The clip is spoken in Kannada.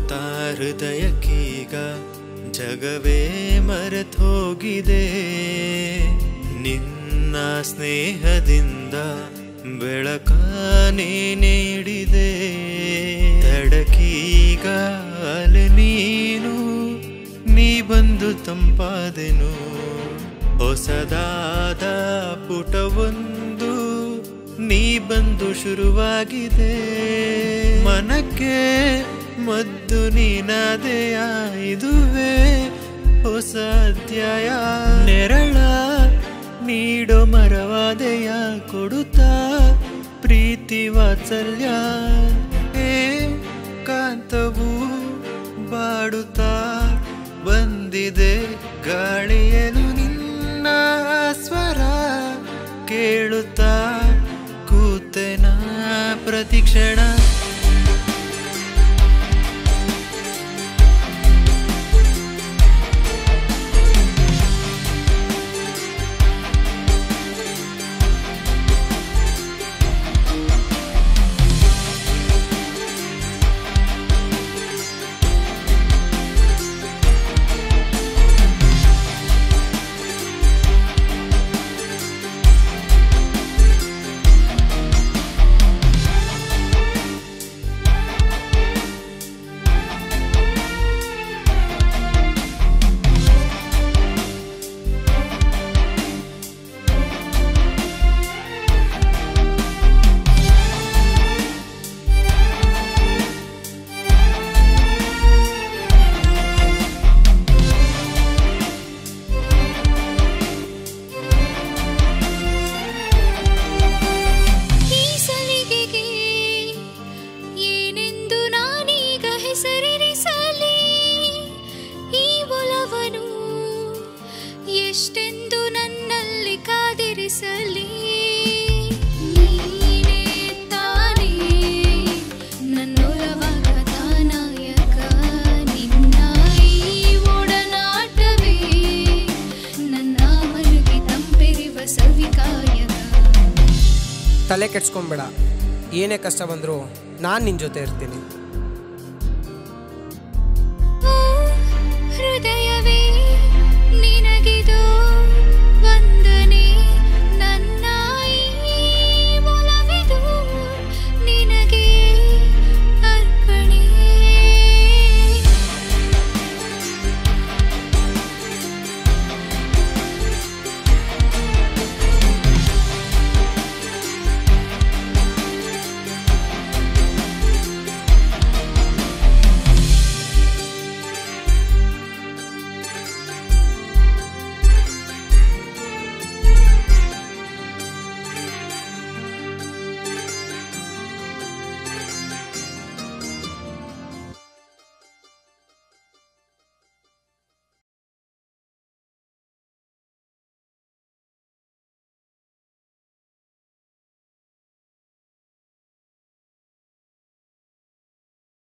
ನೋಡುತ್ತಾ ಹೃದಯಕ್ಕೀಗ ಜಗವೇ ಮರೆತೋಗಿದೆ ನಿನ್ನ ಸ್ನೇಹದಿಂದ ಬೆಳಕ ನೀಡಿದೆ ತಡಕೀಗ ಅಲೆ ನೀನು ನೀ ಬಂದು ತಂಪಾದೆನು ಹೊಸದಾದ ಪುಟವೊಂದು ನೀ ಬಂದು ಶುರುವಾಗಿದೆ ಮನಕ್ಕೆ ಮದ್ದು ನೀನಾದೆಯ ಇದುವೇ ಹೊಸ ಅಧ್ಯಾಯ ನೆರಳ ನೀಡೋ ಮರವಾದೆಯ ಕೊಡುತ್ತಾ ಪ್ರೀತಿ ವಾತ್ಸಲ್ಯ ಏ ಕಾಂತವು ಬಾಡುತ್ತಾ ಬಂದಿದೆ ಗಾಳಿಯಲು ನಿನ್ನ ಸ್ವರ ಕೇಳುತ್ತಾ ಕೂತೆನ ಪ್ರತಿಕ್ಷಣ ಈ ಸಲಿಗೆಗೆ ಏನೆಂದು ನಾನೀಗ ಹೆಸರಿರಿಸಲಿ ಈ ಒಲವನು ಎಷ್ಟೆಂದು ನನ್ನಲ್ಲಿ ಕಾದಿರಿಸಲಿ ನೀನೇ ತಾನೇ ನನ್ನೊಲವ ಕಥಾನಾಯಕ ನಿನ್ನ ಈ ಒಡನಾಟವೇ ನನ್ನ ಮನಗೆ ತಂಪೆರಿವ ಸವಿಕಾಯಕ ತಲೆ ಕೆಡ್ಸ್ಕೊಂಬೇಡ ಏನೇ ಕಷ್ಟ ಬಂದರೂ ನಾನು ನಿನ್ನ ಜೊತೆ ಇರ್ತೀನಿ